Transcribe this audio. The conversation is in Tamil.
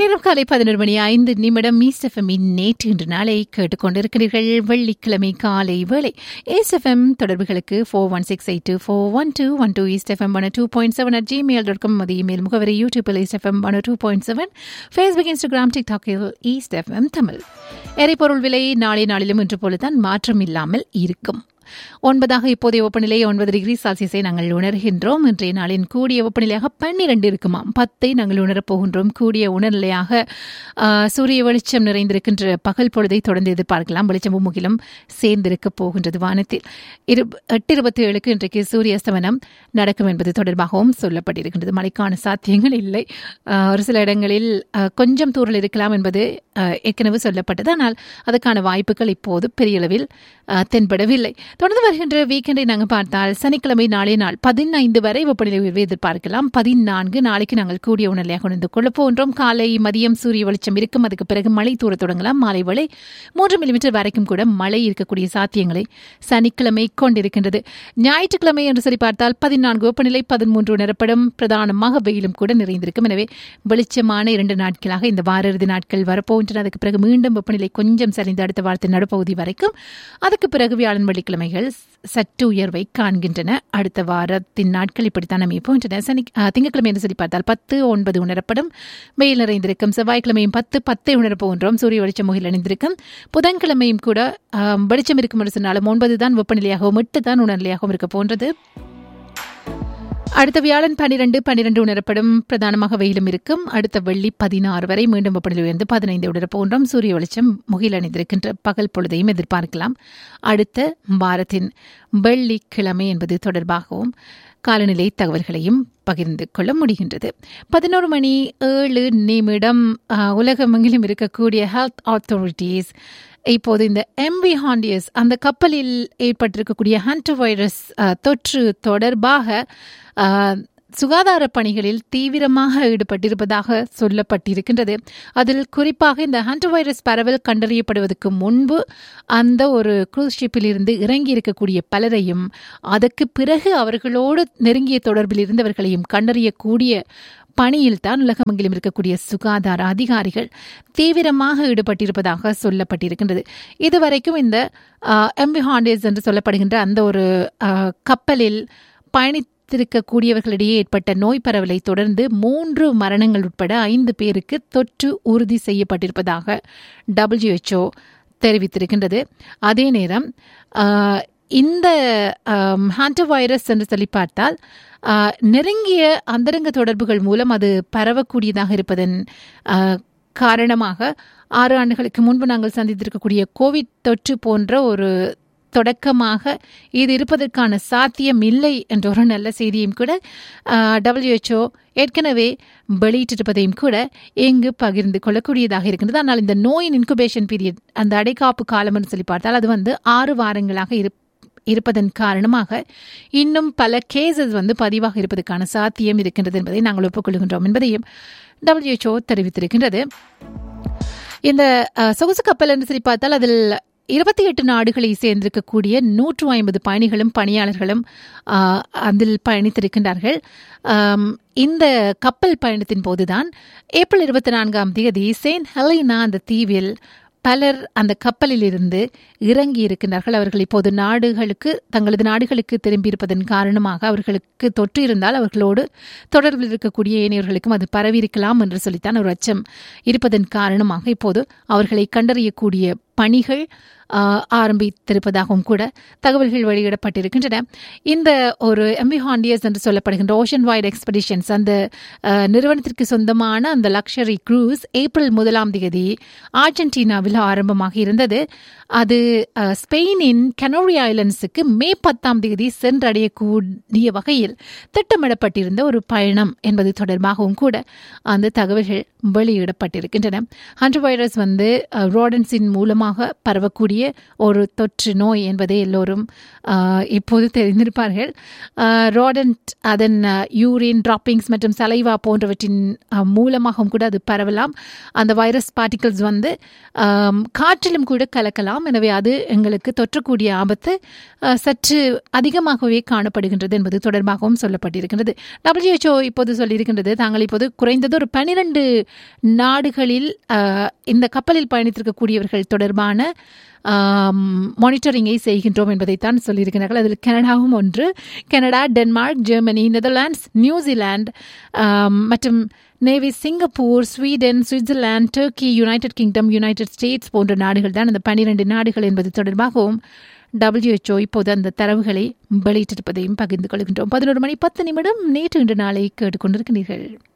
நேரம் காலை பதினொரு மணி ஐந்து நிமிடம் மீஸ்எஃப்எம்மின் நேற்று இன்று நாளை கேட்டுக்கொண்டிருக்கிறீர்கள் வெள்ளிக்கிழமை காலை வேளை ஏஸ்எஃப்எம் தொடர்புகளுக்கு four one six eight two four one two one two East FM one two point seven at Gmail dot com மதிய இமெயில் முகவரி யூடியூபில் East FM one two point seven Facebook Instagram டிக்டாக்கில் ஈஸ்ட் எஃப்எம் தமிழ் எரிபொருள் விலை நாளை நாளிலும் இன்று போலதான் மாற்றம் இல்லாமல் இருக்கும் ஒன்பதாக இப்போதைய வெப்பநிலை ஒன்பது டிகிரி செல்சியஸை நாங்கள் உணர்கின்றோம் இன்றைய நாளின் கூடிய வெப்பநிலையாக பன்னிரண்டு இருக்குமாம் பத்தை நாங்கள் உணரப் போகின்றோம் கூடிய உணர்நிலையாக ஆ, சூரிய வெளிச்சம் நிறைந்திருக்கின்ற பகல் பொழுதை தொடர்ந்து எதிர்பார்க்கலாம் வெளிச்சமும் முகிலும் சேர்ந்திருக்க போகின்றது வானத்தில் இரு எட்டு இருபத்தி ஏழுக்கு இன்றைக்கு சூரிய அஸ்தமனம் நடக்கும் என்பது தொடர்பாகவும் சொல்லப்பட்டிருக்கின்றது மழைக்கான சாத்தியங்கள் இல்லை ஆ, ஒரு சில இடங்களில் ஆ, கொஞ்சம் தூரல் இருக்கலாம் என்பது ஆ, ஏற்கனவே சொல்லப்பட்டது ஆனால் அதுக்கான வாய்ப்புகள் இப்போது பெரிய அளவில் ஆ, தென்படவில்லை தொடர்ந்து வருகின்ற வீக்கெண்டை நாங்கள் பார்த்தால் சனிக்கிழமை நாளை நாள் பதினைந்து வரை வெப்பநிலை உயர்வை எதிர்பார்க்கலாம் பதினான்கு நாளைக்கு நாங்கள் கூடிய உணர்நிலையாக உணர்ந்து கொள்ளப் போன்றோம் காலை மதியம் சூரிய வெளிச்சம் இருக்கும் அதுக்கு பிறகு மழை தூர தொடங்கலாம் மாலை வேளை மூன்று மில்லிமீட்டர் வரைக்கும் கூட மழை இருக்கக்கூடிய சாத்தியங்களை சனிக்கிழமை கொண்டிருக்கின்றது ஞாயிற்றுக்கிழமை என்று சொல்லி பார்த்தால் பதினான்கு வெப்பநிலை பதிமூன்று உணரப்படும் பிரதானமாக வெயிலும் கூட நிறைந்திருக்கும் எனவே வெளிச்சமான இரண்டு நாட்களாக இந்த வார இறுதி நாட்கள் வரப்போகின்றன அதுக்கு பிறகு மீண்டும் வெப்பநிலை கொஞ்சம் சரிந்து அடுத்த வாரத்தின் நடுப்பகுதி வரைக்கும் அதுக்கு பிறகு வியாழன் வெள்ளிக்கிழமைகள் சற்று உயர்வை காண்கின்றன அடுத்த வாரத்தின் நாட்கள் இப்படித்தான் அமைய போகின்றன சனி ஆ, திங்கட்கிழமை என்று சொல்லி பார்த்தால் பத்து ஒன்பது உணரப்படும் வெயில் நிறைந்திருக்கும் செவ்வாய்க்கிழமையும் பத்து பத்தை உணரப் போகின்றோம் சூரிய வெளிச்சம் முகில் அணிந்திருக்கும் புதன்கிழமையும் கூட ஆ, வெளிச்சம் இருக்கும் என்று சொன்னாலும் ஒன்பது தான் வெப்பநிலையாகவும் எட்டு தான் உணர்நிலையாகவும் இருக்க போன்றது அடுத்த வியாழன் பன்னிரண்டு பன்னிரண்டு உணரப்படும் பிரதானமாக வெயிலும் இருக்கும் அடுத்த வெள்ளி பதினாறு வரை மீண்டும் வெப்பநிலை உயர்ந்து பதினைந்து உணர போன்றோம் சூரிய வெளிச்சம் முகில் அணிந்திருக்கின்ற பகல் பொழுதையும் எதிர்பார்க்கலாம் அடுத்த வாரத்தின் வெள்ளிக்கிழமை என்பது தொடர்பாகவும் காலநிலை தகவல்களையும் பகிர்ந்து கொள்ள முடிகின்றது பதினோரு மணி ஏழு நிமிடம் ஆஹ், உலகமெங்கிலும் இருக்கக்கூடிய ஹெல்த் அத்தாரிட்டிஸ் இப்போது இந்த எம்பி ஹாண்டியஸ் அந்த கப்பலில் ஏற்பட்டிருக்கக்கூடிய ஹான்டோ வைரஸ் தொற்று தொடர்பாக ஆஹ், சுகாதார பணிகளில் தீவிரமாக ஈடுபட்டிருப்பதாக சொல்லப்பட்டிருக்கின்றது அதில் குறிப்பாக இந்த ஹான்டோ வைரஸ் பரவல் கண்டறியப்படுவதற்கு முன்பு அந்த ஒரு குரூஸ் ஷிப்பில் இருந்து இறங்கி இருக்கக்கூடிய பலரையும் அதற்கு பிறகு அவர்களோடு நெருங்கிய தொடர்பில் இருந்தவர்களையும் கண்டறியக்கூடிய பணியில் தான் உலகமெங்கிலும் இருக்கக்கூடிய சுகாதார அதிகாரிகள் தீவிரமாக ஈடுபட்டிருப்பதாக சொல்லப்பட்டிருக்கின்றது இதுவரைக்கும் இந்த எம்பி ஹாண்டேஸ் என்று சொல்லப்படுகின்ற அந்த ஒரு ஆஹ், கப்பலில் பயணித்திருக்கக்கூடியவர்களிடையே ஏற்பட்ட நோய் பரவலை தொடர்ந்து மூன்று மரணங்கள் உட்பட ஐந்து பேருக்கு தொற்று உறுதி செய்யப்பட்டிருப்பதாக WHO தெரிவித்திருக்கின்றது அதே நேரம் ஆஹ், இந்த ஹான்டோ வைரஸ் என்று சொல்லி பார்த்தால் ஆஹ், நெருங்கிய அந்தரங்க தொடர்புகள் மூலம் அது பரவக்கூடியதாக இருப்பதன் ஆஹ், காரணமாக ஆறு ஆண்டுகளுக்கு முன்பு நாங்கள் சந்தித்திருக்கக்கூடிய கோவிட் தொற்று போன்ற ஒரு தொடக்கமாக இது இருப்பதற்கான சாத்தியம் இல்லை என்ற ஒரு நல்ல செய்தியும் கூட டபிள்யூஹெச்ஓ ஏற்கனவே வெளியிட்டிருப்பதையும் கூட இங்கு பகிர்ந்து கொள்ளக்கூடியதாக இருக்கின்றது ஆனால் இந்த நோயின் இன்குபேஷன் பீரியட் அந்த அடைக்காப்பு காலம் என்று சொல்லி பார்த்தால் அது வந்து ஆறு வாரங்களாக இருப் இருப்பதன் காரணமாக இன்னும் பல கேசஸ் வந்து பதிவாக இருப்பதற்கான சாத்தியம் இருக்கின்றது என்பதை நாங்கள் ஒப்புக்கொள்கின்றோம் என்பதையும் WHO தெரிவித்திருக்கின்றது இந்த அஹ், சொகுசு கப்பல் என்று சொல்லி பார்த்தால் அதில் இருபத்தி எட்டு நாடுகளை சேர்ந்திருக்கக்கூடிய நூற்று ஐம்பது பயணிகளும் பணியாளர்களும் ஆஹ், அதில் பயணித்திருக்கின்றார்கள் ஆம், இந்த கப்பல் பயணத்தின் போதுதான் ஏப்ரல் இருபத்தி நான்காம் தேதி செயின்ட் ஹெலினா அந்த தீவில் பலர் அந்த கப்பலில் இருந்து இறங்கி இருக்கின்றார்கள் அவர்கள் இப்போது நாடுகளுக்கு தங்களது நாடுகளுக்கு திரும்பியிருப்பதன் காரணமாக அவர்களுக்கு தொற்று இருந்தால் அவர்களோடு தொடர்பில் இருக்கக்கூடிய ஏனையவர்களுக்கும் அது பரவி இருக்கலாம் என்று சொல்லித்தான் ஒரு அச்சம் இருப்பதன் காரணமாக இப்போது அவர்களை கண்டறியக்கூடிய பணிகள் ஆஹ், ஆரம்பித்திருப்பதாகவும் கூட தகவல்கள் வெளியிடப்பட்டிருக்கின்றன இந்த ஒரு எம்பி ஹாண்டியஸ் என்று சொல்லப்படுகின்ற ஓஷன் வைட் எக்ஸ்பெடிஷன்ஸ் அந்த ஆஹ், நிறுவனத்திற்கு சொந்தமான அந்த லக்ஷரி க்ரூஸ் ஏப்ரல் முதலாம் தேதி அர்ஜென்டினாவில் ஆரம்பமாக இருந்தது அது ஆஹ், ஸ்பெயினின் கனோரி ஐலண்ட்ஸுக்கு மே பத்தாம் தேதி சென்றடையக்கூடிய வகையில் திட்டமிடப்பட்டிருந்த ஒரு பயணம் என்பது தொடர்பாகவும் கூட அந்த தகவல்கள் வெளியிடப்பட்டிருக்கின்றன ஹண்ட்ரோ வைரஸ் வந்து ரோடன்ஸின் மூலமாக வேகமாக பரவக்கூடிய ஒரு தொற்று நோய் என்பதை எல்லோரும் ஆஹ், இப்போது தெரிந்திருப்பார்கள் ரோடன்ட் அதன் யூரின் டிராப்பிங்ஸ் மற்றும் சலைவா போன்றவற்றின் ஆஹ், மூலமாகவும் கூட அது பரவலாம் அந்த வைரஸ் பார்ட்டிகல்ஸ் வந்து ஆம், காற்றிலும் கூட கலக்கலாம் எனவே அது எங்களுக்கு தொற்றக்கூடிய ஆபத்து ஆஹ், சற்று அதிகமாகவே காணப்படுகின்றது என்பது தொடர்பாகவும் சொல்லப்பட்டிருக்கின்றது WHO இப்போது சொல்லியிருக்கின்றது தாங்கள் இப்போது குறைந்தது ஒரு பனிரெண்டு நாடுகளில் ஆஹ், இந்த கப்பலில் பயணித்திருக்கக்கூடியவர்கள் தொடர்பான மானிட்டரிங்கை செய்கின்றோம் என்பதைத்தான் சொல்லியிருக்கிறார்கள் அதில் கனடாவும் ஒன்று Canada Denmark Germany Netherlands New Zealand ஆம், மற்றும் நேவி Singapore Sweden Switzerland Turkey United Kingdom United States போன்ற நாடுகள் தான் அந்த பனிரெண்டு நாடுகள் என்பது தொடர்பாகவும் WHO இப்போது அந்த தரவுகளை வெளியிட்டிருப்பதையும் பகிர்ந்து கொள்கின்றோம் பதினோரு மணி பத்து நிமிடம் நேற்று இன்று நாளை கேட்டுக்கொண்டிருக்கிறீர்கள்